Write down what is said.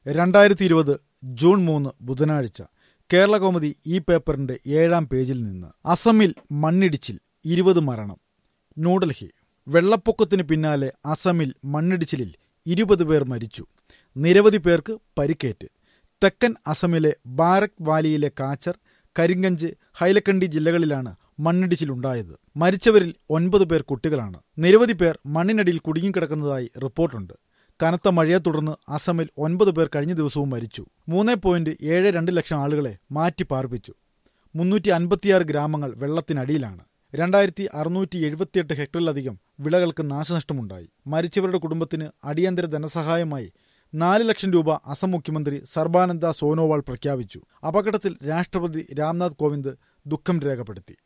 രണ്ടായിരത്തി ഇരുപത് ജൂൺ മൂന്ന് ബുധനാഴ്ച കേരള കൗമുദി ഈ പേപ്പറിന്റെ ഏഴാം പേജിൽ നിന്ന് അസമിൽ മണ്ണിടിച്ചിൽ ഇരുപത് മരണം ന്യൂഡൽഹി വെള്ളപ്പൊക്കത്തിന് പിന്നാലെ അസമിൽ മണ്ണിടിച്ചിലിൽ ഇരുപത് പേർ മരിച്ചു നിരവധി പേർക്ക് പരിക്കേറ്റ് തെക്കൻ അസമിലെ ബാരക് വാലിയിലെ കാച്ചർ കരിങ്കഞ്ച് ഹൈലക്കണ്ടി ജില്ലകളിലാണ് മണ്ണിടിച്ചിലുണ്ടായത് മരിച്ചവരിൽ ഒൻപത് പേർ കുട്ടികളാണ് നിരവധി പേർ മണ്ണിനടിയിൽ കുടുങ്ങിക്കിടക്കുന്നതായി റിപ്പോർട്ടുണ്ട് കനത്ത മഴയെ തുടർന്ന് അസമിൽ ഒൻപത് പേർ കഴിഞ്ഞ ദിവസവും മരിച്ചു മൂന്ന് പോയിന്റ് ഏഴ് രണ്ട് ലക്ഷം ആളുകളെ മാറ്റി പാർപ്പിച്ചു മുന്നൂറ്റി അൻപത്തിയാറ് ഗ്രാമങ്ങൾ വെള്ളത്തിനടിയിലാണ് രണ്ടായിരത്തി അറുന്നൂറ്റി എഴുപത്തിയെട്ട് ഹെക്ടറിലധികം വിളകൾക്ക് നാശനഷ്ടമുണ്ടായി മരിച്ചവരുടെ കുടുംബത്തിന് അടിയന്തര ധനസഹായമായി നാല് ലക്ഷം രൂപ അസം മുഖ്യമന്ത്രി സർബാനന്ദ സോനോവാൾ പ്രഖ്യാപിച്ചു അപകടത്തിൽ രാഷ്ട്രപതി രാംനാഥ് കോവിന്ദ് ദുഃഖം രേഖപ്പെടുത്തി